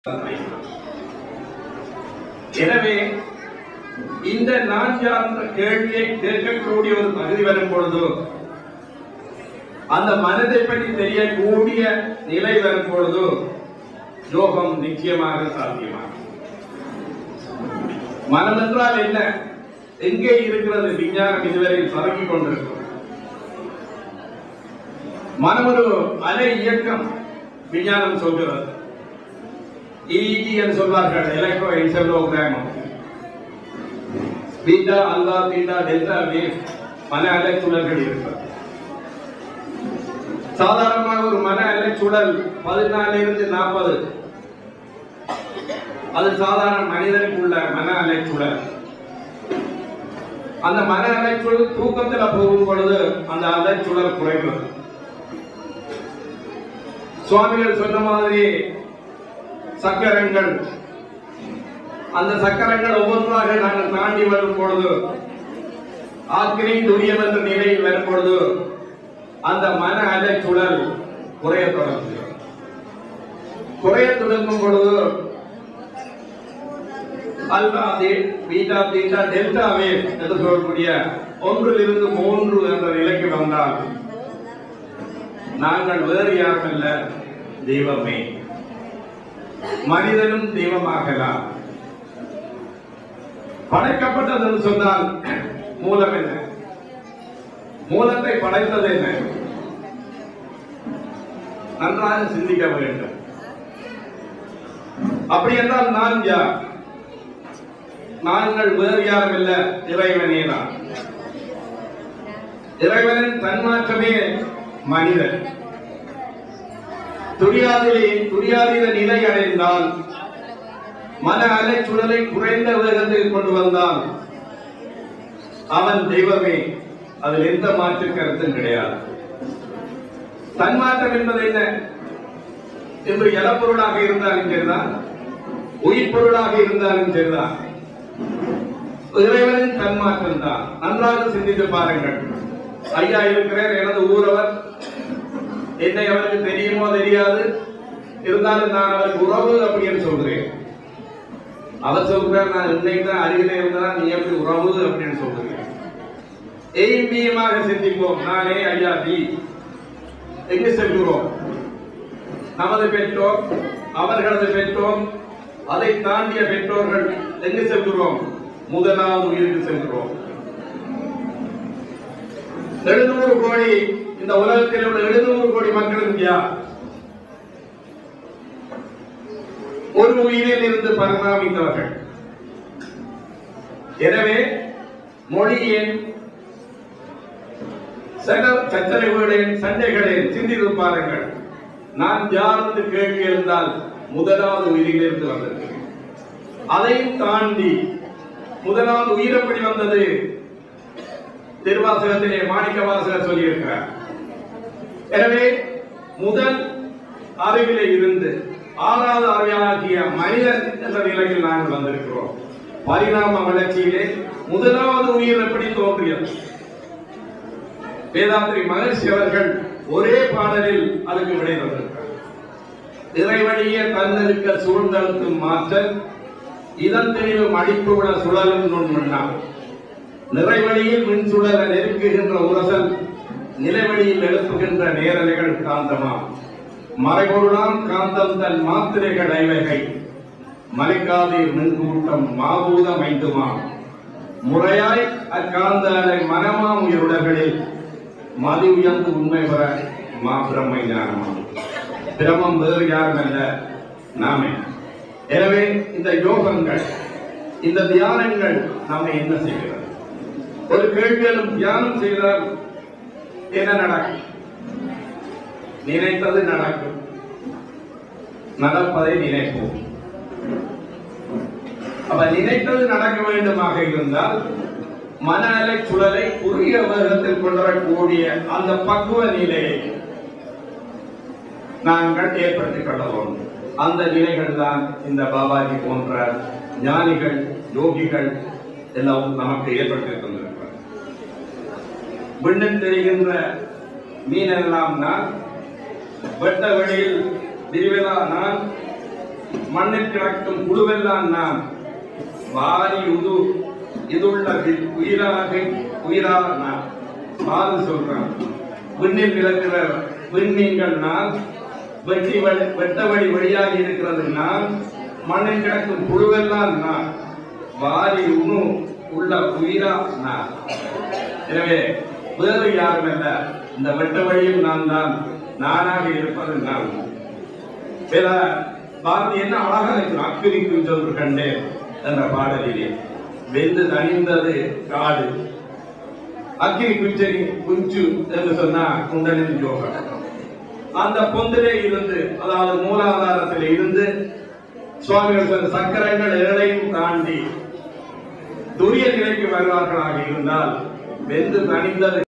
எனவே இந்த நான் யார் என்ற கேள்வியை கேட்கக்கூடிய ஒரு தகுதி வரும் பொழுது அந்த மனதை பற்றி தெரியக்கூடிய நிலை வரும் பொழுது யோகம் நிச்சயமாக சாத்தியமாகும் மனம் என்றால் என்ன எங்கே இருக்கிறது விஞ்ஞானம் இதுவரை தொடங்கிக் கொண்டிருக்கும் மனம் ஒரு அலை இயக்கம் விஞ்ஞானம் சொல்கிறது இஇடி என்று சொல்வார்கள் electroencephalogram beta alpha beta delta wave மன அலைச்சுழல்கள் இருக்கிறது சாதாரணமாக ஒரு மன அலைச்சுழல் பதினாலில் இருந்து நாற்பது அது சாதாரண மனிதனுக்கு உள்ள மன அலைச்சுழல் அந்த மன அலைச்சுழல் தூக்கத்துல போகும் பொழுது அந்த அலைச்சுழல் குறைகிறது சுவாமிகள் சொன்ன மாதிரி சக்கரங்கள் அந்த சக்கரங்கள் ஒவ்வொன்றாக நாங்கள் தாண்டி வரும் பொழுது ஆக்கினை துரியம் என்ற நிலையில் வரும் பொழுது அந்த மன அலைச்சுழல் குறைய தொடங்குகிறது குறைய தொடங்கும் பொழுது alpha beta beta delta wave என்று சொல்லக்கூடிய ஒன்றிலிருந்து மூன்று என்ற நிலைக்கு வந்தால் நாங்கள் வேறு யாருமல்ல தெய்வமே மனிதனும் தெய்வமாகலாம் படைக்கப்பட்டது என்று சொன்னால் மூலம் என்ன மூலத்தை படைத்தது என்ன நன்றாக சிந்திக்க வேண்டும் அப்படி என்றால் நான் யார் நாங்கள் வேறு யாரும் இல்ல இறைவனே தான் இறைவனின் தன்மாற்றமே மனிதன் துரியாதிலே துரியாதீத நிலை அடைந்தால் மன அலைச்சுழலை குறைந்த வேகத்தில் கொண்டு வந்தால் அவன் தெய்வமே அதில் எந்த மாற்று கருத்தும் கிடையாது தன்மாற்றம் என்பது என்ன என்று இலப்பொருளாக இருந்தாலும் சரிதான் உயிர் பொருளாக இருந்தாலும் சரிதான் இறைவனின் தன்மாற்றம் தான் நன்றாக சிந்தித்து பாருங்கள் ஐயா இருக்கிறார் எனது ஊரவர் என்னை அவருக்கு தெரியுமோ தெரியாது இருந்தாலும் நான் அவருக்கு உறவு அப்படின்னு சொல்றேன் அவர் சொல்றார் நான் இன்னைக்கு தான் அருகிலே இருந்தா நீ எப்படி உறவு அப்படின்னு சொல்றேன் எய்மியமாக சிந்திப்போம் நானே ஐயா பி எங்கு செல்கிறோம் நமது பெற்றோர் அவர்களது பெற்றோர் அதை தாண்டிய பெற்றோர்கள் எங்கு செல்கிறோம் முதலாவது உயிருக்கு செல்கிறோம் எழுநூறு கோடி இந்த உலகத்தில் உள்ள எழுநூறு கோடி மக்களும் யார் ஒரு உயிரில் இருந்து பரிணாமித்தவர்கள் எனவே மொழியின் சக சச்சரவுகளின் சண்டைகளின் சிந்தித்து பாருங்கள் நான் யார் என்று கேள்வி எழுந்தால் முதலாவது உயிரிலிருந்து வந்தது அதையும் தாண்டி முதலாவது உயிர் எப்படி வந்தது திருவாசகத்திலே மாணிக்க வாசகர் சொல்லியிருக்கிறார் எனவே முதல் அறிவிலே இருந்து ஆறாவது அறிவாகிய மனிதன் என்ற நிலையில் நாங்கள் வந்திருக்கிறோம் பரிணாம வளர்ச்சியிலே முதலாவது உயிர் எப்படி தோன்றியது வேதாந்திரி மகர்ஷி அவர்கள் ஒரே பாடலில் அதுக்கு விடை தந்திருக்கிறார் இறைவழியே தன்னெருக்க சூழ்ந்தழுத்தும் மாற்றல் இதன் தெளிவு மடிப்பு விட சுழலும் நுண்மண்ணாம் நிறைவழியில் மின்சுடர நெருக்குகின்ற உரசல் நிலவழியில் எழுப்புகின்ற நேரலைகள் காந்தமாம் மறைபொருளாம் காந்தம் தன் மாத்திரைகள் ஐவகை மலைக்காதீர் மின்கூட்டம் மாபூத மைந்துமாம் முறையாய் அக்காந்த அலை மனமாம் உயிருடர்களில் மதி உயர்ந்து உண்மை பெற மா பிரம்மை ஞானமாம் பிரமம் வேறு யாரும் அல்ல நாமே எனவே இந்த யோகங்கள் இந்த தியானங்கள் நாம என்ன செய்கிறது ஒரு கேள்வியிலும் தியானம் செய்தால் என்ன நடக்கும் நினைத்தது நடக்கும் நடப்பதை நினைப்போம் அப்ப நினைத்தது நடக்க வேண்டுமாக இருந்தால் மன அலை சுழலை குறுகிய வேகத்தில் கொண்டு வரக்கூடிய அந்த பக்குவ நிலையை நாங்கள் ஏற்படுத்திக் கொள்ள வேண்டும் அந்த நிலைகள் தான் இந்த பாபாஜி போன்ற ஞானிகள் யோகிகள் எல்லாம் நமக்கு ஏற்படுத்தி தந்திருக்கிறார் விண்ணில் தெரிகின்ற மீனெல்லாம் நான் வெட்ட வெளியில் விரிவதா நான் மண்ணில் கிடக்கும் புழுவெல்லாம் நான் வாரி உது இதுள்ள வி- உயிராக உயிராக நான் பாது சொல்றான் விண்ணில் விளக்குற விண்மீன்கள் நான் வெட்டி வழி வெட்ட வழி வழியாக இருக்கிறது நான் மண்ணில் கிடக்கும் புழுவெல்லாம் நான் வாரி உணு உள்ள உயிரா நான் எனவே வேறு யாரும் அல்ல இந்த வெட்ட வழியில் நான் தான் நானாக இருப்பது நான் வேற பாரதி என்ன அழகா இருக்கிறான் அக்கினி குஞ்சொன்று கண்டேன் என்ற பாடலிலே வெந்து தணிந்தது காடு அக்கினி குஞ்சனி குஞ்சு என்று சொன்னா குண்டலின் யோகம் அந்த பொந்திலே இருந்து அதாவது மூலாதாரத்தில் இருந்து சுவாமிகள் சொன்ன சக்கரங்கள் ஏழையும் தாண்டி துரிய நிலைக்கு வருவார்களாக இருந்தால் வெந்து தணிந்தது